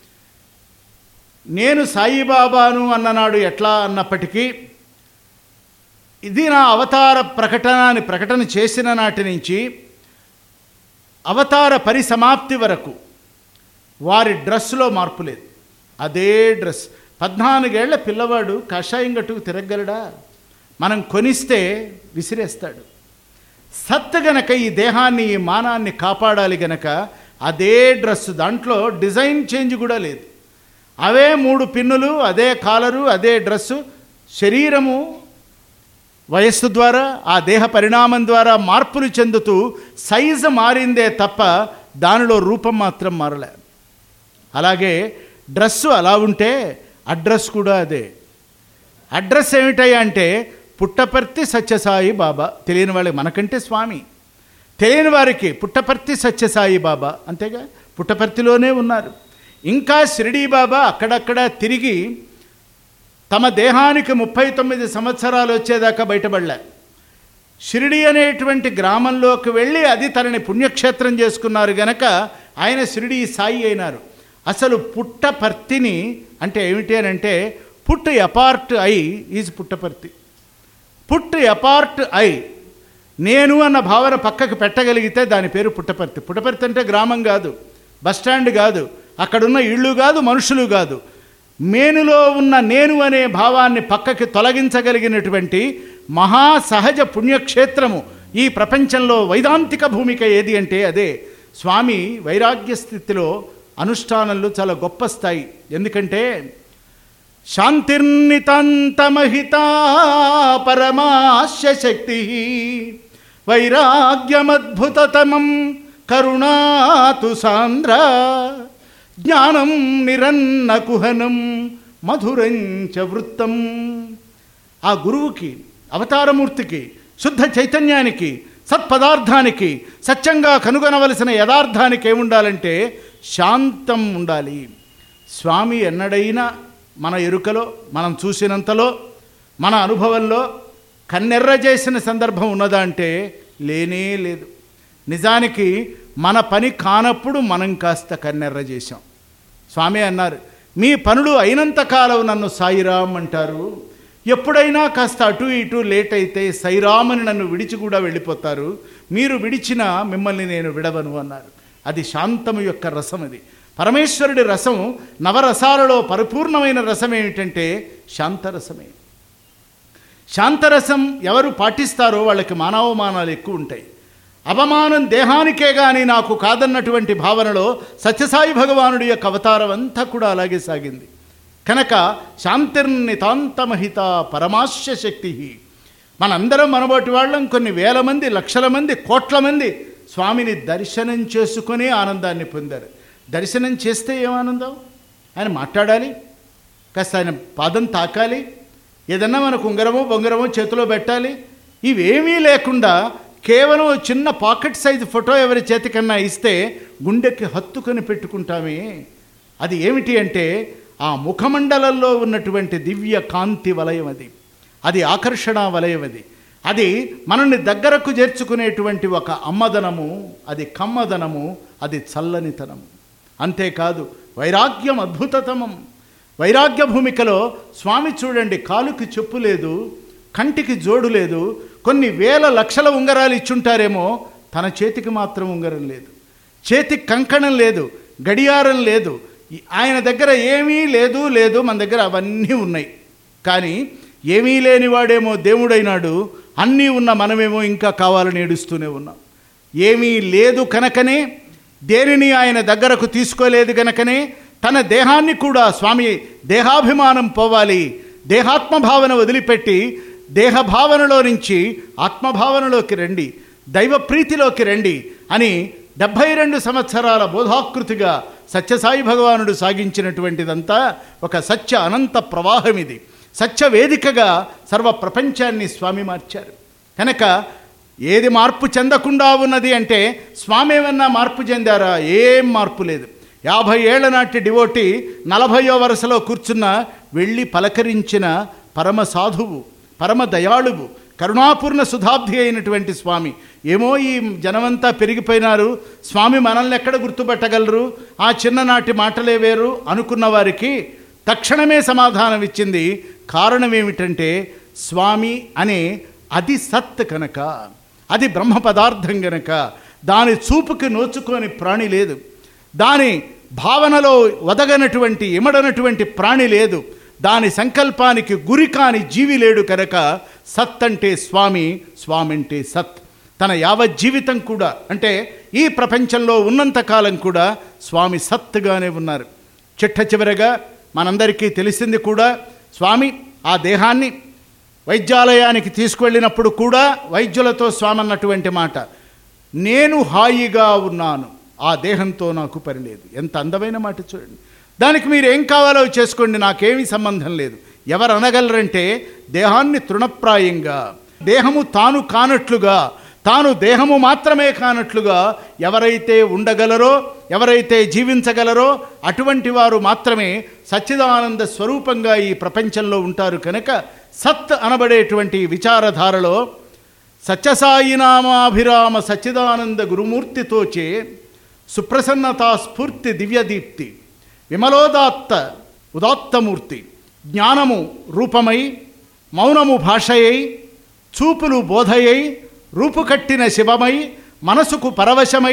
నేను సాయిబాబాను అన్ననాడు ఎట్లా అన్నప్పటికీ ఇది నా అవతార ప్రకటన అని ప్రకటన చేసిన నాటి నుంచి అవతార పరిసమాప్తి వరకు వారి డ్రెస్లో మార్పు లేదు అదే డ్రెస్ పద్నాలుగేళ్ల పిల్లవాడు కషాయం గట్టుకు తిరగలడా మనం కొనిస్తే విసిరేస్తాడు సత్ గనక ఈ దేహాన్ని ఈ మానాన్ని కాపాడాలి గనక అదే డ్రెస్ దాంట్లో డిజైన్ చేంజ్ కూడా లేదు అవే మూడు పిన్నులు అదే కాలరు అదే డ్రెస్సు శరీరము వయస్సు ద్వారా ఆ దేహ పరిణామం ద్వారా మార్పులు చెందుతూ సైజు మారిందే తప్ప దానిలో రూపం మాత్రం మారలే అలాగే డ్రెస్సు అలా ఉంటే అడ్రస్ కూడా అదే అడ్రస్ ఏమిటయ్యా అంటే పుట్టపర్తి సత్యసాయి బాబా తెలియని వాళ్ళకి మనకంటే స్వామి తెలియని వారికి పుట్టపర్తి సత్యసాయి బాబా అంతేగా పుట్టపర్తిలోనే ఉన్నారు ఇంకా షిరిడీ బాబా అక్కడక్కడ తిరిగి తమ దేహానికి ముప్పై తొమ్మిది సంవత్సరాలు వచ్చేదాకా బయటపడలే షిరిడి అనేటువంటి గ్రామంలోకి వెళ్ళి అది తనని పుణ్యక్షేత్రం చేసుకున్నారు గనక ఆయన షిరిడి సాయి అయినారు అసలు పుట్టపర్తిని అంటే ఏమిటి అని అంటే put apart I is Puttaparthi put apart I నేను అన్న భావన పక్కకు పెట్టగలిగితే దాని పేరు పుట్టపర్తి పుట్టపర్తి అంటే గ్రామం కాదు బస్ స్టాండ్ కాదు అక్కడున్న ఇళ్ళు కాదు మనుషులు కాదు మేనులో ఉన్న నేను అనే భావాన్ని పక్కకి తొలగించగలిగినటువంటి మహా సహజ పుణ్యక్షేత్రము ఈ ప్రపంచంలో వైదాంతిక భూమిక ఏది అంటే అదే స్వామి వైరాగ్య స్థితిలో అనుష్ఠానంలో చాలా గొప్ప స్థాయి ఎందుకంటే శాంతిర్నితాంతమహితా పరమాశ శక్తి వైరాగ్యమద్భుతతమం కరుణాతు సాంద్ర జ్ఞానం నిరన్న కుహనం మధురంచ వృత్తం ఆ గురువుకి అవతారమూర్తికి శుద్ధ చైతన్యానికి సత్పదార్థానికి సత్యంగా కనుగొనవలసిన యథార్థానికి ఏముండాలంటే శాంతం ఉండాలి స్వామి ఎన్నడైనా మన ఎరుకలో మనం చూసినంతలో మన అనుభవంలో కన్నెర్ర చేసిన సందర్భం ఉన్నదా అంటే లేనే లేదు నిజానికి మన పని కానప్పుడు మనం కాస్త కన్నెర్ర చేశాం స్వామి అన్నారు మీ పనులు అయినంత కాలం నన్ను సాయిరామ్ అంటారు ఎప్పుడైనా కాస్త అటు ఇటు లేట్ అయితే సైరామ్ అని నన్ను విడిచి కూడా వెళ్ళిపోతారు మీరు విడిచిన మిమ్మల్ని నేను విడవను అన్నారు అది శాంతము యొక్క రసం అది పరమేశ్వరుడి రసం నవరసాలలో పరిపూర్ణమైన రసం ఏమిటంటే శాంతరసమే శాంతరసం ఎవరు పాటిస్తారో వాళ్ళకి మానవమానాలు ఎక్కువ ఉంటాయి అవమానం దేహానికే కానీ నాకు కాదన్నటువంటి భావనలో సత్యసాయి భగవానుడి యొక్క అవతారం అంతా కూడా అలాగే సాగింది కనుక శాంతిర్నితాంతమహిత పరమాశ్య శక్తి మనందరం మనబోటి వాళ్ళం కొన్ని వేల మంది లక్షల మంది కోట్ల మంది స్వామిని దర్శనం చేసుకుని ఆనందాన్ని పొందారు దర్శనం చేస్తే ఏం ఆనందం ఆయన మాట్లాడాలి కాస్త ఆయన పాదం తాకాలి ఏదన్నా మనకు ఉంగరమో బొంగరమో చేతిలో పెట్టాలి ఇవేమీ లేకుండా కేవలం ఓ చిన్న పాకెట్ సైజు ఫోటో ఎవరి చేతికన్నా ఇస్తే గుండెకి హత్తుకొని పెట్టుకుంటామే అది ఏమిటి అంటే ఆ ముఖమండలంలో ఉన్నటువంటి దివ్య కాంతి వలయం అది అది ఆకర్షణ వలయం అది అది మనల్ని దగ్గరకు చేర్చుకునేటువంటి ఒక అమ్మదనము అది కమ్మదనము అది చల్లనితనము అంతేకాదు వైరాగ్యం అద్భుతతమం వైరాగ్య భూమికలో స్వామి చూడండి కాలుకి చెప్పు లేదు కంటికి జోడు లేదు కొన్ని వేల లక్షల ఉంగరాలు ఇచ్చుంటారేమో తన చేతికి మాత్రం ఉంగరం లేదు చేతికి కంకణం లేదు గడియారం లేదు ఈ- ఆయన దగ్గర ఏమీ లేదు లేదు మన దగ్గర అవన్నీ ఉన్నాయి కానీ ఏమీ లేనివాడేమో దేవుడైనాడు అన్నీ ఉన్న మనమేమో ఇంకా కావాలని ఏడుస్తూనే ఉన్నాం ఏమీ లేదు కనుకనే దేనిని ఆయన దగ్గరకు తీసుకోలేదు కనుకనే తన దేహాన్ని కూడా స్వామి దేహాభిమానం పోవాలి దేహాత్మభావన వదిలిపెట్టి దేహభావనలో నుంచి ఆత్మభావనలోకి రండి దైవ ప్రీతిలోకి రండి అని డెబ్భై రెండు సంవత్సరాల బోధాకృతిగా సత్యసాయి భగవానుడు సాగించినటువంటిదంతా ఒక సత్య అనంత ప్రవాహం ఇది సత్య వేదికగా సర్వ ప్రపంచాన్ని స్వామి మార్చారు కనుక ఏది మార్పు చెందకుండా ఉన్నది అంటే స్వామి ఏమన్నా మార్పు చెందారా ఏం మార్పు లేదు యాభై ఏళ్ల నాటి డివోటి నలభయో వరుసలో కూర్చున్న వెళ్ళి పలకరించిన పరమ సాధువు పరమ దయాళువు కరుణాపూర్ణ సుధాబ్ది అయినటువంటి స్వామి ఏమో ఈ జనమంతా పెరిగిపోయినారు స్వామి మనల్ని ఎక్కడ గుర్తుపట్టగలరు ఆ చిన్ననాటి మాటలే వేరు అనుకున్న వారికి తక్షణమే సమాధానం ఇచ్చింది కారణం ఏమిటంటే స్వామి అనే అది సత్ కనుక అది బ్రహ్మ పదార్థం గనక దాని చూపుకి నోచుకొని ప్రాణి లేదు దాని భావనలో వదగనటువంటి ఇమడనటువంటి ప్రాణి లేదు దాని సంకల్పానికి గురి కాని జీవి లేడు కనుక సత్ అంటే స్వామి స్వామి అంటే సత్ తన యావత్ జీవితం కూడా అంటే ఈ ప్రపంచంలో ఉన్నంతకాలం కూడా స్వామి సత్తుగానే ఉన్నారు చిట్ట చివరగా మనందరికీ తెలిసింది కూడా స్వామి ఆ దేహాన్ని వైద్యాలయానికి తీసుకువెళ్ళినప్పుడు కూడా వైద్యులతో స్వామి అన్నటువంటి మాట నేను హాయిగా ఉన్నాను ఆ దేహంతో నాకు పని లేదు ఎంత అందమైన మాట చూడండి దానికి మీరు ఏం కావాలో చేసుకోండి నాకేమీ సంబంధం లేదు ఎవరు అనగలరంటే దేహాన్ని తృణప్రాయంగా దేహము తాను కానట్లుగా తాను దేహము మాత్రమే కానట్లుగా ఎవరైతే ఉండగలరో ఎవరైతే జీవించగలరో అటువంటి వారు మాత్రమే సచ్చిదానంద స్వరూపంగా ఈ ప్రపంచంలో ఉంటారు కనుక సత్ అనబడేటువంటి విచారధారలో సత్యసాయినామాభిరామ సచ్చిదానంద గురుమూర్తితోచే సుప్రసన్నతా స్ఫూర్తి దివ్యదీప్తి విమలోదాత్త ఉదాత్తమూర్తి జ్ఞానము రూపమై మౌనము భాషయై చూపులు బోధయై రూపుకట్టిన శివమై మనసుకు పరవశమై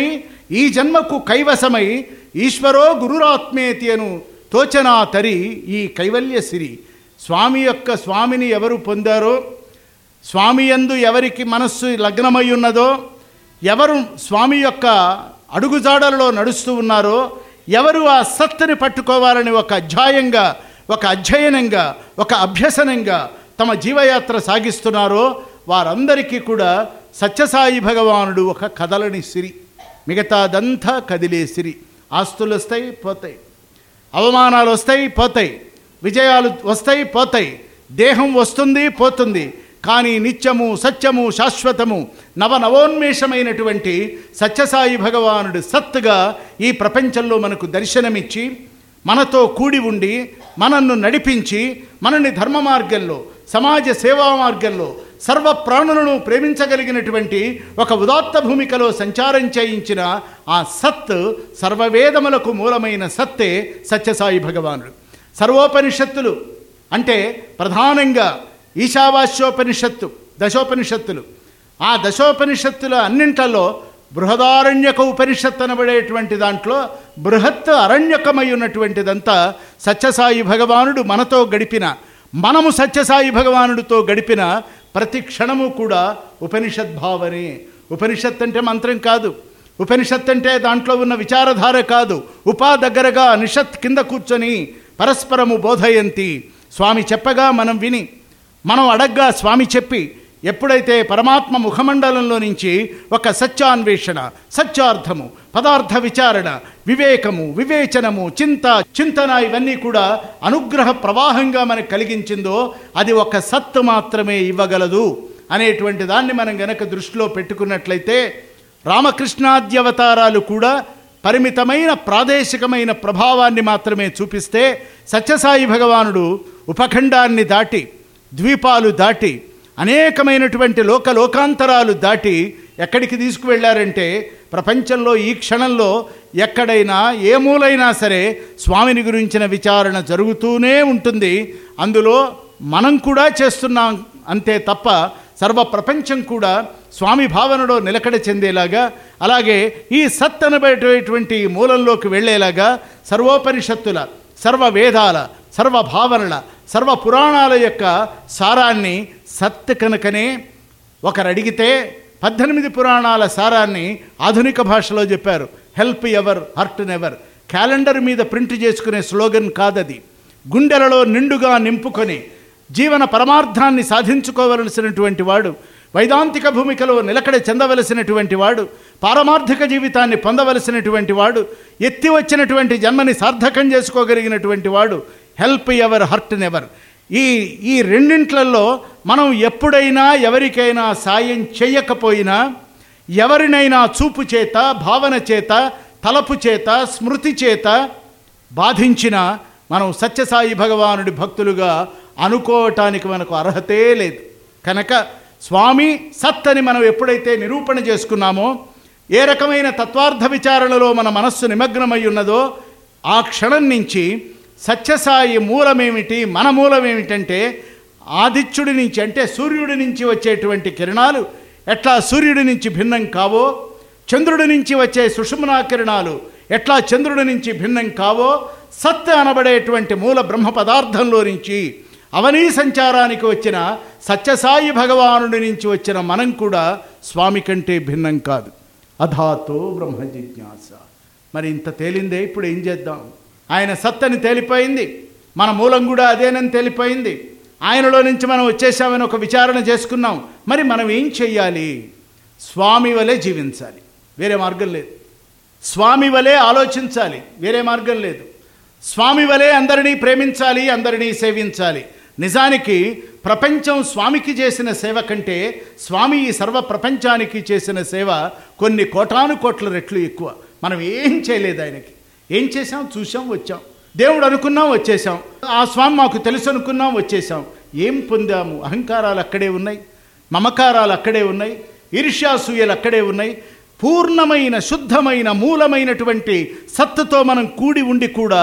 ఈ జన్మకు కైవసమై ఈశ్వరో గురురాత్మేతి అను తోచనా తరి ఈ కైవల్య సిరి స్వామి యొక్క స్వామిని ఎవరు పొందారో స్వామి యందు ఎవరికి మనస్సు లగ్నమై ఉన్నదో ఎవరు స్వామి యొక్క అడుగుజాడలలో నడుస్తూ ఉన్నారో ఎవరు ఆ సత్తుని పట్టుకోవాలని ఒక అధ్యాయంగా ఒక అధ్యయనంగా ఒక అభ్యసనంగా తమ జీవయాత్ర సాగిస్తున్నారో వారందరికీ కూడా సత్యసాయి భగవానుడు ఒక కదలని సిరి మిగతాదంతా కదిలే సిరి ఆస్తులు వస్తాయి పోతాయి అవమానాలు వస్తాయి పోతాయి విజయాలు వస్తాయి పోతాయి దేహం వస్తుంది పోతుంది కానీ నిత్యము సత్యము శాశ్వతము నవ నవోన్మేషమైనటువంటి సత్యసాయి భగవానుడు సత్తుగా ఈ ప్రపంచంలో మనకు దర్శనమిచ్చి మనతో కూడి ఉండి మనల్ని నడిపించి మనల్ని ధర్మ మార్గంలో సమాజ సేవా మార్గంలో సర్వ ప్రాణులను ప్రేమించగలిగినటువంటి ఒక ఉదాత్త భూమికలో సంచారం చేయించిన ఆ సత్ సర్వవేదములకు మూలమైన సత్తే సత్యసాయి భగవానుడు సర్వోపనిషత్తులు అంటే ప్రధానంగా ఈశావాస్యోపనిషత్తు దశోపనిషత్తులు ఆ దశోపనిషత్తుల అన్నింటిలో బృహదారణ్యక ఉపనిషత్తు అనబడేటువంటి దాంట్లో బృహత్ అరణ్యకమై ఉన్నటువంటిదంతా సత్యసాయి భగవానుడు మనతో గడిపిన మనము సత్యసాయి భగవానుడితో గడిపిన ప్రతి క్షణము కూడా ఉపనిషద్భావనే ఉపనిషత్ అంటే మంత్రం కాదు ఉపనిషత్ అంటే దాంట్లో ఉన్న విచారధార కాదు ఉపా దగ్గరగా నిషత్ కింద కూర్చొని పరస్పరము బోధయంతి స్వామి చెప్పగా మనం విని మనం అడగ్గా స్వామి చెప్పి ఎప్పుడైతే పరమాత్మ ముఖమండలంలో నుంచి ఒక సత్యాన్వేషణ సత్యార్థము పదార్థ విచారణ వివేకము వివేచనము చింత చింతన ఇవన్నీ కూడా అనుగ్రహ ప్రవాహంగా మనకు కలిగించిందో అది ఒక సత్తు మాత్రమే ఇవ్వగలదు అనేటువంటి దాన్ని మనం గనక దృష్టిలో పెట్టుకున్నట్లయితే రామకృష్ణాద్యవతారాలు కూడా పరిమితమైన ప్రాదేశికమైన ప్రభావాన్ని మాత్రమే చూపిస్తే సత్యసాయి భగవానుడు ఉపఖండాన్ని దాటి ద్వీపాలు దాటి అనేకమైనటువంటి లోక లోకాంతరాలు దాటి ఎక్కడికి తీసుకువెళ్ళారంటే ప్రపంచంలో ఈ క్షణంలో ఎక్కడైనా ఏ మూలైనా సరే స్వామిని గురించిన విచారణ జరుగుతూనే ఉంటుంది అందులో మనం కూడా చేస్తున్నాం అంతే తప్ప సర్వ ప్రపంచం కూడా స్వామి భావనలో నిలకడ చెందేలాగా అలాగే ఈ సత్ అనబడేటువంటి మూలంలోకి వెళ్ళేలాగా సర్వోపనిషత్తుల సర్వ వేదాల సర్వ భావనల సర్వ పురాణాల యొక్క సారాన్ని సత్ కనుకనే ఒకరు అడిగితే పద్దెనిమిది పురాణాల సారాన్ని ఆధునిక భాషలో చెప్పారు help ever hurt never calendar మీద ప్రింట్ చేసుకునే స్లోగన్ కాదది గుండెలలో నిండుగా నింపుకొని జీవన పరమార్థాన్ని సాధించుకోవలసినటువంటి వాడు వైదాంతిక భూమికలో నిలకడ చెందవలసినటువంటి వాడు పారమార్థిక జీవితాన్ని పొందవలసినటువంటి వాడు ఎత్తి వచ్చినటువంటి జన్మని సార్థకం చేసుకోగలిగినటువంటి వాడు హెల్ప్ ఎవర్ హర్ట్ నెవర్ ఈ ఈ రెండింట్లలో మనం ఎప్పుడైనా ఎవరికైనా సాయం చేయకపోయినా ఎవరినైనా చూపు చేత భావన చేత తలపు చేత స్మృతి చేత బాధించిన మనం సత్యసాయి భగవానుడి భక్తులుగా అనుకోవటానికి మనకు అర్హతే లేదు కనుక స్వామి సత్ అని మనం ఎప్పుడైతే నిరూపణ చేసుకున్నామో ఏ రకమైన తత్వార్థ విచారణలో మన మనస్సు నిమగ్నమై ఉన్నదో ఆ క్షణం నుంచి సత్యసాయి మూలమేమిటి మన మూలమేమిటంటే ఆదిత్యుడి నుంచి అంటే సూర్యుడి నుంచి వచ్చేటువంటి కిరణాలు ఎట్లా సూర్యుడి నుంచి భిన్నం కావో చంద్రుడి నుంచి వచ్చే సుషుమ్నా కిరణాలు ఎట్లా చంద్రుడి నుంచి భిన్నం కావో సత్ అనబడేటువంటి మూల బ్రహ్మ పదార్థంలో నుంచి అవనీ సంచారానికి వచ్చిన సత్యసాయి భగవానుడి నుంచి వచ్చిన మనం కూడా స్వామి కంటే భిన్నం కాదు అధాతో బ్రహ్మ జిజ్ఞాస మరి ఇంత తేలిందే ఇప్పుడు ఏం చేద్దాం ఆయన సత్తని తేలిపోయింది మన మూలం కూడా అదేనని తేలిపోయింది ఆయనలో నుంచి మనం వచ్చేసామని ఒక విచారణ చేసుకున్నాం మరి మనం ఏం చెయ్యాలి స్వామి వలె జీవించాలి వేరే మార్గం లేదు స్వామి వలె ఆలోచించాలి వేరే మార్గం లేదు స్వామి వలె అందరినీ ప్రేమించాలి అందరినీ సేవించాలి నిజానికి ప్రపంచం స్వామికి చేసిన సేవ కంటే స్వామి ఈ సర్వ ప్రపంచానికి చేసిన సేవ కొన్ని కోటాను కోట్ల రెట్లు ఎక్కువ మనం ఏం చేయలేదు ఆయనకి ఏం చేసాం చూసాం వచ్చాం దేవుడు అనుకున్నాం వచ్చేసాం ఆ స్వామి మాకు తెలుసు అనుకున్నాం వచ్చేసాం ఏం పొందాము అహంకారాలు అక్కడే ఉన్నాయి మమకారాలు అక్కడే ఉన్నాయి ఈర్ష్యాసూయలు అక్కడే ఉన్నాయి పూర్ణమైన శుద్ధమైన మూలమైనటువంటి సత్తుతో మనం కూడి ఉండి కూడా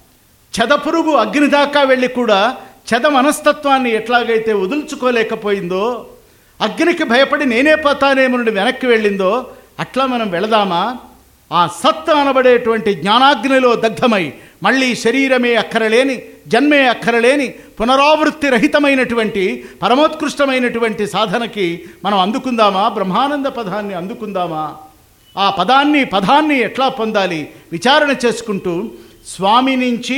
చెదపురుగు అగ్ని దాకా వెళ్ళి కూడా చెద మనస్తత్వాన్ని ఎట్లాగైతే వదులుచుకోలేకపోయిందో అగ్నికి భయపడి నేనే పోతానేమో నుండి వెనక్కి వెళ్ళిందో అట్లా మనం వెళదామా ఆ సత్ అనబడేటువంటి జ్ఞానాగ్నిలో దగ్ధమై మళ్ళీ శరీరమే అక్కరలేని జన్మే అక్కరలేని పునరావృత్తి రహితమైనటువంటి పరమోత్కృష్టమైనటువంటి సాధనకి మనం అందుకుందామా బ్రహ్మానంద పదాన్ని అందుకుందామా ఆ పదాన్ని పదాన్ని ఎట్లా పొందాలి విచారణ చేసుకుంటూ స్వామి నుంచి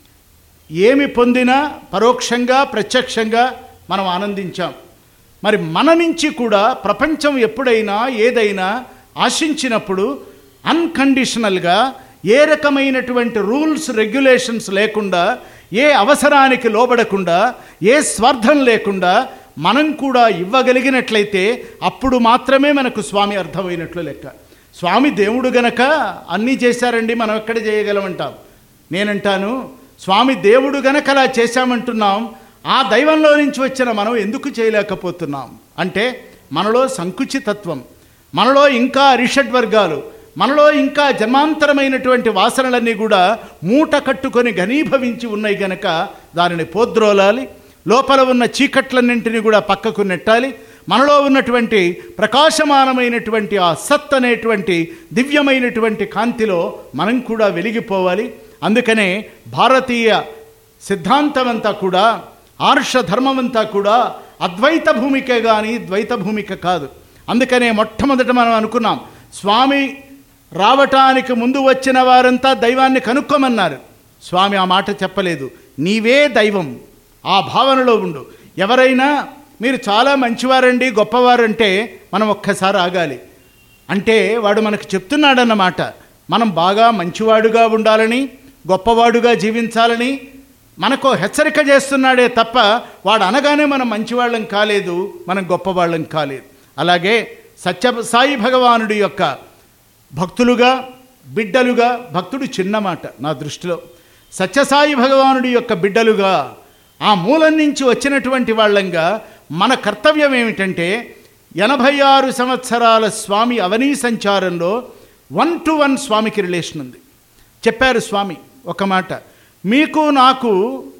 ఏమి పొందినా పరోక్షంగా ప్రత్యక్షంగా మనం ఆనందించాం మరి మన నుంచి కూడా ప్రపంచం ఎప్పుడైనా ఏదైనా ఆశించినప్పుడు అన్కండిషనల్గా ఏ రకమైనటువంటి రూల్స్ రెగ్యులేషన్స్ లేకుండా ఏ అవసరానికి లోబడకుండా ఏ స్వార్థం లేకుండా మనం కూడా ఇవ్వగలిగినట్లయితే అప్పుడు మాత్రమే మనకు స్వామి అర్థమైనట్లు లెక్క స్వామి దేవుడు గనక అన్నీ చేశారండి మనం ఎక్కడ చేయగలమంటాం నేనంటాను స్వామి దేవుడు గనక అలా చేశామంటున్నాం ఆ దైవంలో నుంచి వచ్చిన మనం ఎందుకు చేయలేకపోతున్నాం అంటే మనలో సంకుచితత్వం మనలో ఇంకా అరిషడ్ వర్గాలు మనలో ఇంకా జన్మాంతరమైనటువంటి వాసనలన్నీ కూడా మూట కట్టుకొని ఘనీభవించి ఉన్నాయి గనక దానిని పోద్రోలాలి లోపల ఉన్న చీకట్లన్నింటినీ కూడా పక్కకు నెట్టాలి మనలో ఉన్నటువంటి ప్రకాశమానమైనటువంటి ఆ సత్ అనేటువంటి దివ్యమైనటువంటి కాంతిలో మనం కూడా వెలిగిపోవాలి అందుకనే భారతీయ సిద్ధాంతమంతా కూడా ఆర్ష ధర్మమంతా కూడా అద్వైత భూమికే కానీ ద్వైత భూమిక కాదు అందుకనే మొట్టమొదట మనం అనుకున్నాం స్వామి రావటానికి ముందు వచ్చిన వారంతా దైవాన్ని కనుక్కోమన్నారు స్వామి ఆ మాట చెప్పలేదు నీవే దైవం ఆ భావనలో ఉండు ఎవరైనా మీరు చాలా మంచివారండి గొప్పవారంటే మనం ఒక్కసారి ఆగాలి అంటే వాడు మనకు చెప్తున్నాడన్నమాట మనం బాగా మంచివాడుగా ఉండాలని గొప్పవాడుగా జీవించాలని మనకు హెచ్చరిక చేస్తున్నాడే తప్ప వాడు అనగానే మనం మంచివాళ్ళం కాలేదు మనం గొప్పవాళ్ళం కాలేదు అలాగే సత్య సాయి భగవానుడి యొక్క భక్తులుగా బిడ్డలుగా భక్తుడు చిన్న మాట నా దృష్టిలో సత్యసాయి భగవానుడి యొక్క బిడ్డలుగా ఆ మూలం నుంచి వచ్చినటువంటి వాళ్ళంగా మన కర్తవ్యం ఏమిటంటే ఎనభై ఆరు సంవత్సరాల స్వామి అవనీ సంచారంలో వన్ టు వన్ స్వామికి రిలేషన్ ఉంది చెప్పారు స్వామి ఒక మాట మీకు నాకు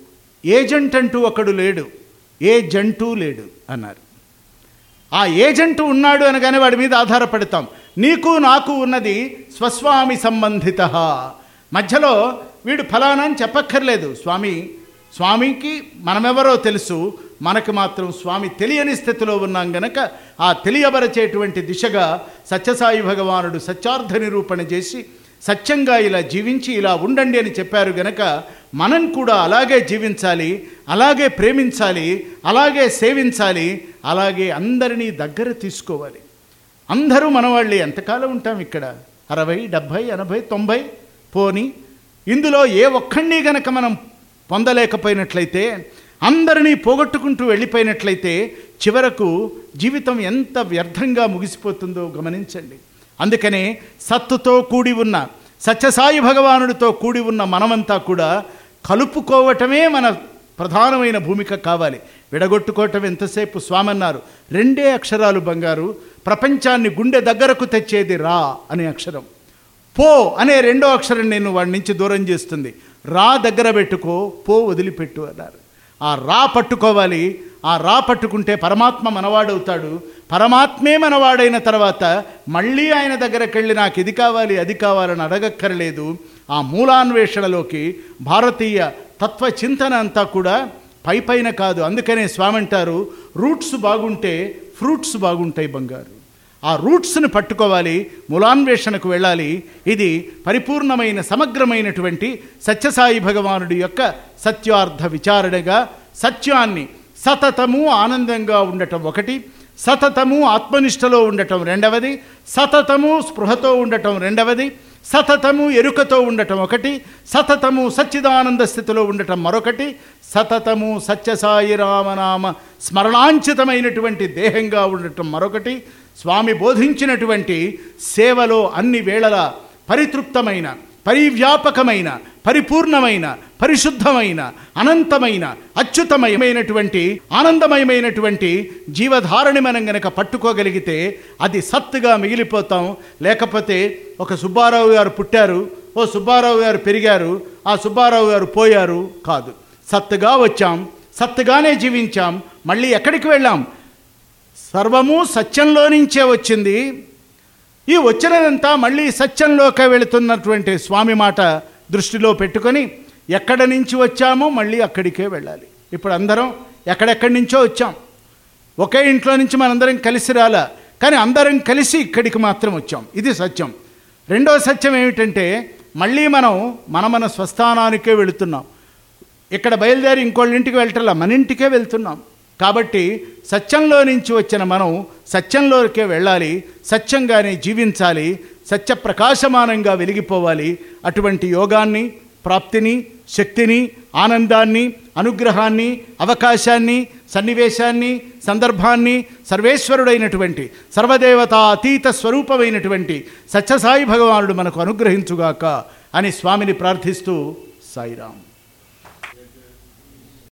ఏజెంట్ అంటూ ఒకడు లేడు ఏ జంటూ లేడు అన్నారు ఆ ఏజెంట్ ఉన్నాడు అనగానే వాడి మీద ఆధారపడతాం నీకు నాకు ఉన్నది స్వస్వామి సంబంధిత మధ్యలో వీడు ఫలానా అని చెప్పక్కర్లేదు స్వామి స్వామికి మనమెవరో తెలుసు మనకు మాత్రం స్వామి తెలియని స్థితిలో ఉన్నాం గనక ఆ తెలియబరచేటువంటి దిశగా సత్యసాయి భగవానుడు సత్యార్థ నిరూపణ చేసి సత్యంగా ఇలా జీవించి ఇలా ఉండండి అని చెప్పారు గనక మనం కూడా అలాగే జీవించాలి అలాగే ప్రేమించాలి అలాగే సేవించాలి అలాగే అందరినీ దగ్గర తీసుకోవాలి అందరూ మనవాళ్ళే ఎంతకాలం ఉంటాం ఇక్కడ అరవై డెబ్భై ఎనభై తొంభై పోని ఇందులో ఏ ఒక్కడిని గనక మనం పొందలేకపోయినట్లయితే అందరినీ పోగొట్టుకుంటూ వెళ్ళిపోయినట్లయితే చివరకు జీవితం ఎంత వ్యర్థంగా ముగిసిపోతుందో గమనించండి అందుకనే సత్తుతో కూడి ఉన్న సత్యసాయి భగవానుడితో కూడి ఉన్న మనమంతా కూడా కలుపుకోవటమే మన ప్రధానమైన భూమిక కావాలి విడగొట్టుకోవటం ఎంతసేపు స్వామన్నారు రెండే అక్షరాలు బంగారు ప్రపంచాన్ని గుండె దగ్గరకు తెచ్చేది రా అనే అక్షరం పో అనే రెండో అక్షరం నేను వాడి నుంచి దూరం చేస్తుంది రా దగ్గర పెట్టుకో పో వదిలిపెట్టు అన్నారు ఆ రా పట్టుకోవాలి ఆ రా పట్టుకుంటే పరమాత్మ మనవాడవుతాడు పరమాత్మే మనవాడైన తర్వాత మళ్ళీ ఆయన దగ్గరకు వెళ్ళి నాకు ఇది కావాలి అది కావాలని అడగక్కర్లేదు ఆ మూలాన్వేషణలోకి భారతీయ తత్వ చింతన అంతా కూడా పై పైన కాదు అందుకనే స్వామి అంటారు రూట్స్ బాగుంటే ఫ్రూట్స్ బాగుంటాయి బంగారు ఆ రూట్స్ని పట్టుకోవాలి మూలాన్వేషణకు వెళ్ళాలి ఇది పరిపూర్ణమైన సమగ్రమైనటువంటి సత్యసాయి భగవానుడి యొక్క సత్యార్థ విచారణగా సత్యాన్ని సతతము ఆనందంగా ఉండటం ఒకటి సతతము ఆత్మనిష్టలో ఉండటం రెండవది సతతము స్పృహతో ఉండటం రెండవది సతతము ఎరుకతో ఉండటం ఒకటి సతతము సచ్చిదానంద స్థితిలో ఉండటం మరొకటి సతతము సత్యసాయి రామనామ స్మరణాంచితమైనటువంటి దేహంగా ఉండటం మరొకటి స్వామి బోధించినటువంటి సేవలో అన్ని వేళలా పరితృప్తమైన పరివ్యాపకమైన పరిపూర్ణమైన పరిశుద్ధమైన అనంతమైన అచ్యుతమయమైనటువంటి ఆనందమయమైనటువంటి జీవధారణి మనం గనక పట్టుకోగలిగితే అది సత్తుగా మిగిలిపోతాం లేకపోతే ఒక సుబ్బారావు గారు పుట్టారు ఓ సుబ్బారావు గారు పెరిగారు ఆ సుబ్బారావు గారు పోయారు కాదు సత్తుగా వచ్చాం సత్తుగానే జీవించాం మళ్ళీ ఎక్కడికి వెళ్ళాం సర్వము సత్యంలో నుంచే వచ్చింది ఈ వచ్చినదంతా మళ్ళీ సత్యంలోకి వెళుతున్నటువంటి స్వామి మాట దృష్టిలో పెట్టుకొని ఎక్కడ నుంచి వచ్చామో మళ్ళీ అక్కడికే వెళ్ళాలి ఇప్పుడు అందరం ఎక్కడెక్కడి నుంచో వచ్చాం ఒకే ఇంట్లో నుంచి మనందరం కలిసి రాలా కానీ అందరం కలిసి ఇక్కడికి మాత్రం వచ్చాం ఇది సత్యం రెండో సత్యం ఏమిటంటే మళ్ళీ మనం మన మన స్వస్థానానికే వెళుతున్నాం ఇక్కడ బయలుదేరి ఇంకోళ్ళ ఇంటికి వెళ్ళటంలా మన ఇంటికే వెళ్తున్నాం కాబట్టి సత్యంలో నుంచి వచ్చిన మనం సత్యంలోకే వెళ్ళాలి సత్యంగానే జీవించాలి సత్య ప్రకాశమానంగా వెలిగిపోవాలి అటువంటి యోగాన్ని ప్రాప్తిని శక్తిని ఆనందాన్ని అనుగ్రహాన్ని అవకాశాన్ని సన్నివేశాన్ని సందర్భాన్ని సర్వేశ్వరుడైనటువంటి సర్వదేవతా అతీత స్వరూపమైనటువంటి సత్యసాయి భగవానుడు మనకు అనుగ్రహించుగాక అని స్వామిని ప్రార్థిస్తూ సాయిరాం